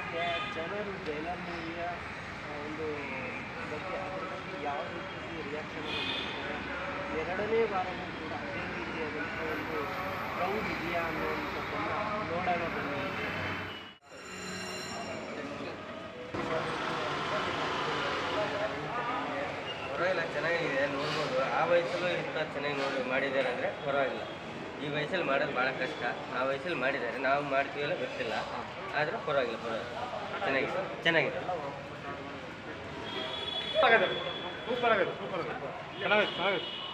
ಆದರೆ ಜನರು ಜೈಲರ್ ಮೂವಿಯ ಒಂದು ಬಗ್ಗೆ ಅದ್ರ ಬಗ್ಗೆ ಯಾವ ರೀತಿ ರಿಯಾಕ್ಷನ್ ಮಾಡ್ತಾರೆ ಎರಡನೇ ವಾರವೂ ಕೂಡ ಅದೇ ರೀತಿಯಾದಂಥ ಒಂದು ಕ್ರೌಡ್ ಇದೆಯಾ ಅನ್ನುವಂಥದ್ದನ್ನು ನೋಡೋಣ ಬನ್ನಿ ಪರವಾಗಿಲ್ಲ ಚೆನ್ನಾಗಿದೆ ನೋಡ್ಬೋದು ಆ ವಯಸ್ಸಲ್ಲೂ ಇಂಥ ಚೆನ್ನಾಗಿ ನೋಡಿ ಮಾಡಿದ್ದಾರೆ ಅಂದರೆ ಪರವಾಗಿಲ್ಲ ಈ ವಯಸ್ಸಲ್ಲಿ ಮಾಡೋದು ಭಾಳ ಕಷ್ಟ ಆ ವಯಸ್ಸಲ್ಲಿ ಮಾಡಿದ್ದಾರೆ ನಾವು ಮಾಡ್ತೀವಲ್ಲ ಗೊತ್ತಿಲ್ಲ ಆದರೆ ಪರವಾಗಿಲ್ಲ ಪರವಾಗಿಲ್ಲ ಚೆನ್ನಾಗಿದೆ ಚೆನ್ನಾಗಿದೆ ಸೂಪರ್ ಆಗಿದೆ ಸೂಪರ್ ಆಗಿದೆ ಸೂಪರ್ ಆಗಿದೆ ಚೆನ್ನಾಗೈತೆ ಚೆನ್ನಾಗೈತೆ